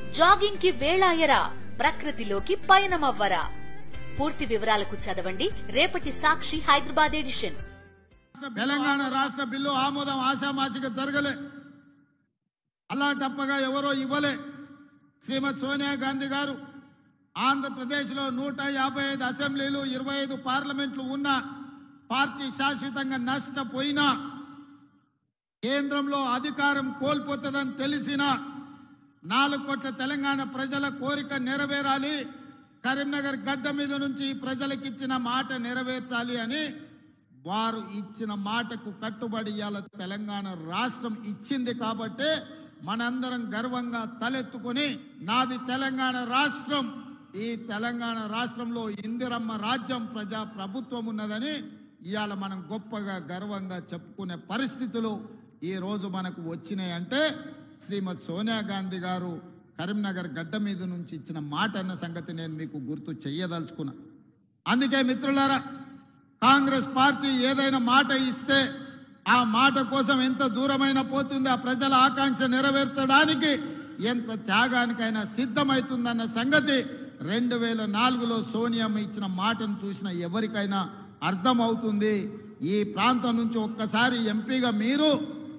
jogging కి వేళాయరా ప్రకృతిలోకి పయనమవ్వరా పూర్తి వివరాలకు చదవండి రేపటి సాక్షి హైదరాబాద్ ఎడిషన్ తెలంగాణ రాష్ట్ర బిల్లు ఆమోదం ఆశామాసిగా జరగలే అలా తప్పగా ఎవరో ఇవ్వలే శ్రీమతి సోనియా గాంధీ గారు ఆంధ్రప్రదేశ్లో నూట యాభై ఐదు అసెంబ్లీలు ఇరవై ఐదు పార్లమెంట్లు ఉన్న పార్టీ శాశ్వతంగా నష్టపోయినా కేంద్రంలో అధికారం కోల్పోతుందని తెలిసిన నాలుగు కోట్ల తెలంగాణ ప్రజల కోరిక నెరవేరాలి కరీంనగర్ గడ్డ మీద నుంచి ఈ ప్రజలకు ఇచ్చిన మాట నెరవేర్చాలి అని వారు ఇచ్చిన మాటకు కట్టుబడి ఇవాళ తెలంగాణ రాష్ట్రం ఇచ్చింది కాబట్టి మనందరం గర్వంగా తలెత్తుకొని నాది తెలంగాణ రాష్ట్రం ఈ తెలంగాణ రాష్ట్రంలో ఇందిరమ్మ రాజ్యం ప్రజా ప్రభుత్వం ఉన్నదని ఇవాళ మనం గొప్పగా గర్వంగా చెప్పుకునే పరిస్థితులు ఈ రోజు మనకు వచ్చినాయి అంటే శ్రీమతి సోనియా గాంధీ గారు కరీంనగర్ గడ్డ మీద నుంచి ఇచ్చిన మాట అన్న సంగతి నేను మీకు గుర్తు చెయ్యదలుచుకున్నా అందుకే మిత్రులారా కాంగ్రెస్ పార్టీ ఏదైనా మాట ఇస్తే ఆ మాట కోసం ఎంత దూరమైనా పోతుంది ఆ ప్రజల ఆకాంక్ష నెరవేర్చడానికి ఎంత త్యాగానికైనా సిద్ధమవుతుందన్న సంగతి రెండు వేల నాలుగులో సోనియమ్మ ఇచ్చిన మాటను చూసిన ఎవరికైనా అర్థమవుతుంది ఈ ప్రాంతం నుంచి ఒక్కసారి ఎంపీగా మీరు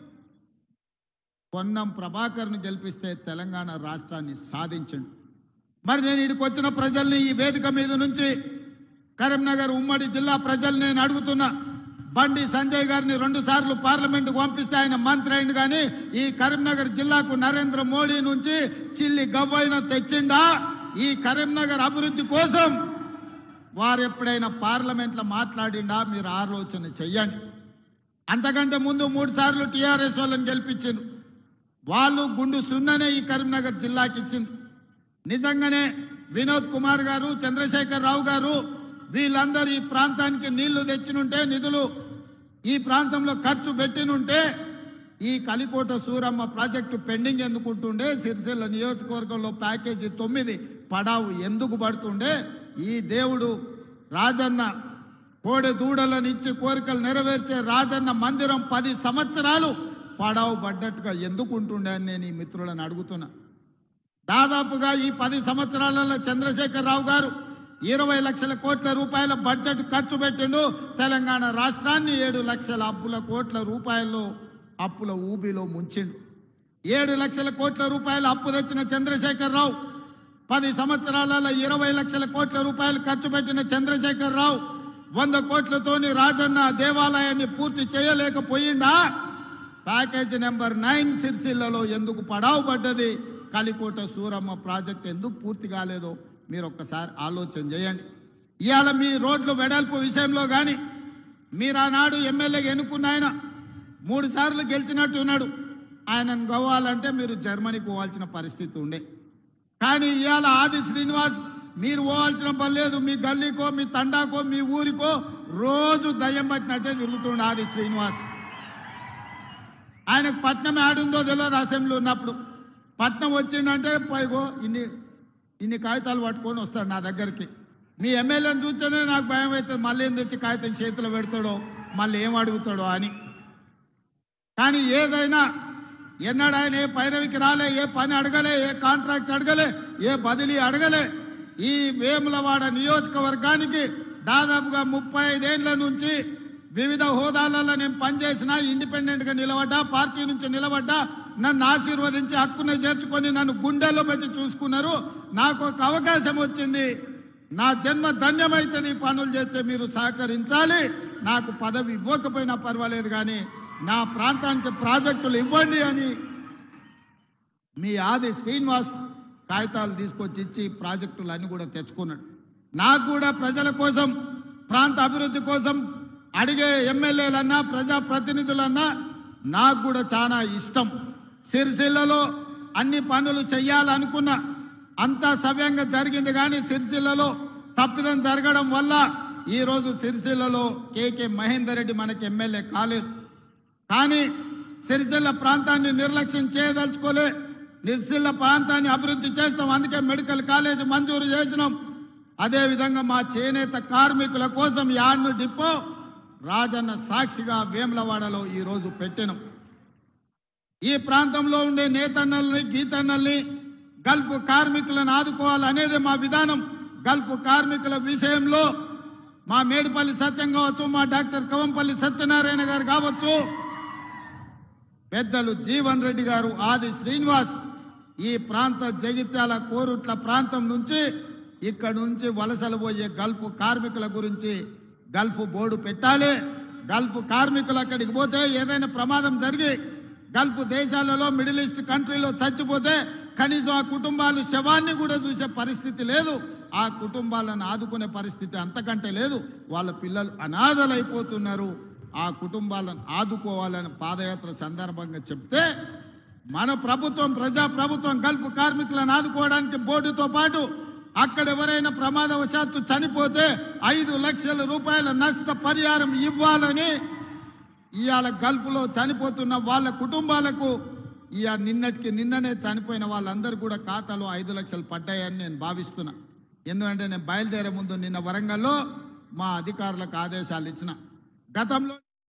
పొన్నం ప్రభాకర్ను గెలిపిస్తే తెలంగాణ రాష్ట్రాన్ని సాధించండి మరి నేను ఇక్కడికి వచ్చిన ప్రజల్ని ఈ వేదిక మీద నుంచి కరీంనగర్ ఉమ్మడి జిల్లా ప్రజల్ని నేను అడుగుతున్నా బండి సంజయ్ గారిని రెండు సార్లు పార్లమెంటుకు పంపిస్తే ఆయన మంత్రి అయింది కానీ ఈ కరీంనగర్ జిల్లాకు నరేంద్ర మోడీ నుంచి చిల్లి గవ్వైన తెచ్చిండా ఈ కరీంనగర్ అభివృద్ధి కోసం వారు ఎప్పుడైనా పార్లమెంట్లో మాట్లాడిండా మీరు ఆలోచన చెయ్యండి అంతకంటే ముందు మూడు సార్లు టీఆర్ఎస్ వాళ్ళని గెలిపించిండు వాళ్ళు గుండు సున్ననే ఈ కరీంనగర్ జిల్లాకి ఇచ్చింది నిజంగానే వినోద్ కుమార్ గారు చంద్రశేఖర్ రావు గారు వీళ్ళందరూ ఈ ప్రాంతానికి నీళ్లు తెచ్చినుంటే నిధులు ఈ ప్రాంతంలో ఖర్చు పెట్టినుంటే ఈ కలికోట సూరమ్మ ప్రాజెక్టు పెండింగ్ ఎందుకుంటుండే సిరిసిల్ల నియోజకవర్గంలో ప్యాకేజీ తొమ్మిది పడావు ఎందుకు పడుతుండే ఈ దేవుడు రాజన్న కోడె దూడలను ఇచ్చి కోరికలు నెరవేర్చే రాజన్న మందిరం పది సంవత్సరాలు పడావు పడ్డట్టుగా ఎందుకు ఉంటుండే అని నేను ఈ మిత్రులను అడుగుతున్నా దాదాపుగా ఈ పది సంవత్సరాలలో చంద్రశేఖర్ రావు గారు ఇరవై లక్షల కోట్ల రూపాయల బడ్జెట్ ఖర్చు పెట్టిండు తెలంగాణ రాష్ట్రాన్ని ఏడు లక్షల అప్పుల కోట్ల రూపాయల్లో అప్పుల ఊబిలో ముంచిండు ఏడు లక్షల కోట్ల రూపాయల అప్పు తెచ్చిన చంద్రశేఖర్ రావు పది సంవత్సరాలలో ఇరవై లక్షల కోట్ల రూపాయలు ఖర్చు పెట్టిన చంద్రశేఖర్ రావు వంద కోట్లతోని రాజన్న దేవాలయాన్ని పూర్తి చేయలేకపోయిందా ప్యాకేజ్ నెంబర్ నైన్ సిరిసిల్లలో ఎందుకు పడావు పడ్డది కలికోట సూరమ్మ ప్రాజెక్ట్ ఎందుకు పూర్తి కాలేదో మీరు ఒక్కసారి ఆలోచన చేయండి ఇవాళ మీ రోడ్లు వెడల్పు విషయంలో కానీ మీరు ఆనాడు ఎమ్మెల్యేగా ఎన్నుకున్న ఆయన మూడు సార్లు గెలిచినట్టు ఉన్నాడు ఆయనను గవ్వాలంటే మీరు జర్మనీకి పోవాల్సిన పరిస్థితి ఉండే కానీ ఇవాళ ఆది శ్రీనివాస్ మీరు పోవాల్సిన పని లేదు మీ గల్లీకో మీ తండాకో మీ ఊరికో రోజు దయ్యం పట్టినట్టే తిరుగుతుండే ఆది శ్రీనివాస్ ఆయనకు పట్నం ఆడుందో తెలియదు అసెంబ్లీ ఉన్నప్పుడు పట్నం వచ్చిందంటే పైగో ఇన్ని ఇన్ని కాగితాలు పట్టుకొని వస్తాడు నా దగ్గరికి మీ ఎమ్మెల్యేని చూస్తేనే నాకు భయం అవుతుంది మళ్ళీ ఏం తెచ్చి కాగితం చేతిలో పెడతాడో మళ్ళీ ఏం అడుగుతాడో అని కానీ ఏదైనా ఎన్నడు ఆయన ఏ పైరవికి రాలే ఏ పని అడగలే ఏ కాంట్రాక్ట్ అడగలే ఏ బదిలీ అడగలే ఈ వేములవాడ నియోజకవర్గానికి దాదాపుగా ముప్పై ఐదేళ్ల నుంచి వివిధ హోదాలలో నేను పనిచేసిన ఇండిపెండెంట్గా నిలబడ్డా పార్టీ నుంచి నిలబడ్డా నన్ను ఆశీర్వదించి హక్కును చేర్చుకొని నన్ను గుండెల్లో పెట్టి చూసుకున్నారు నాకు ఒక అవకాశం వచ్చింది నా జన్మ ధన్యమైతుంది ఈ పనులు చేస్తే మీరు సహకరించాలి నాకు పదవి ఇవ్వకపోయినా పర్వాలేదు కానీ నా ప్రాంతానికి ప్రాజెక్టులు ఇవ్వండి అని మీ ఆది శ్రీనివాస్ కాగితాలు తీసుకొచ్చి ఇచ్చి ప్రాజెక్టులు అన్ని కూడా తెచ్చుకున్నాడు నాకు కూడా ప్రజల కోసం ప్రాంత అభివృద్ధి కోసం అడిగే ఎమ్మెల్యేలన్నా ప్రజాప్రతినిధులన్నా నాకు కూడా చాలా ఇష్టం సిరిసిల్లలో అన్ని పనులు చెయ్యాలనుకున్నా అంతా సవ్యంగా జరిగింది కానీ సిరిసిల్లలో తప్పిదం జరగడం వల్ల ఈరోజు సిరిసిల్లలో కేకే మహేందర్ రెడ్డి మనకి ఎమ్మెల్యే కాలేదు కానీ సిరిసిల్ల ప్రాంతాన్ని నిర్లక్ష్యం చేయదలుచుకోలే సిరిసిల్ల ప్రాంతాన్ని అభివృద్ధి చేస్తాం అందుకే మెడికల్ కాలేజ్ మంజూరు చేసినాం అదేవిధంగా మా చేనేత కార్మికుల కోసం యాడ్ను డిపో రాజన్న సాక్షిగా వేములవాడలో ఈరోజు పెట్టినాం ఈ ప్రాంతంలో ఉండే నేతన్నల్ని గీతన్నల్ని గల్ఫ్ కార్మికులను ఆదుకోవాలనేది మా విధానం గల్ఫ్ కార్మికుల విషయంలో మా మేడిపల్లి సత్యం కావచ్చు మా డాక్టర్ కవంపల్లి సత్యనారాయణ గారు కావచ్చు పెద్దలు జీవన్ రెడ్డి గారు ఆది శ్రీనివాస్ ఈ ప్రాంత జగిత్యాల కోరుట్ల ప్రాంతం నుంచి ఇక్కడ నుంచి వలసలు పోయే గల్ఫ్ కార్మికుల గురించి గల్ఫ్ బోర్డు పెట్టాలి గల్ఫ్ కార్మికులు అక్కడికి పోతే ఏదైనా ప్రమాదం జరిగి గల్ఫ్ దేశాలలో మిడిల్ ఈస్ట్ కంట్రీలో చచ్చిపోతే కనీసం ఆ కుటుంబాలు శవాన్ని కూడా చూసే పరిస్థితి లేదు ఆ కుటుంబాలను ఆదుకునే పరిస్థితి అంతకంటే లేదు వాళ్ళ పిల్లలు అనాథలైపోతున్నారు ఆ కుటుంబాలను ఆదుకోవాలని పాదయాత్ర సందర్భంగా చెప్తే మన ప్రభుత్వం ప్రజా ప్రభుత్వం గల్ఫ్ కార్మికులను ఆదుకోవడానికి బోర్డుతో పాటు అక్కడ ఎవరైనా ప్రమాదవశాత్తు చనిపోతే ఐదు లక్షల రూపాయల నష్ట పరిహారం ఇవ్వాలని ఇవాళ గల్ఫ్లో చనిపోతున్న వాళ్ళ కుటుంబాలకు ఇవాళ నిన్నటికి నిన్ననే చనిపోయిన వాళ్ళందరూ కూడా ఖాతాలో ఐదు లక్షలు పడ్డాయని నేను భావిస్తున్నా ఎందుకంటే నేను బయలుదేరే ముందు నిన్న వరంగల్లో మా అధికారులకు ఆదేశాలు ఇచ్చిన గతంలో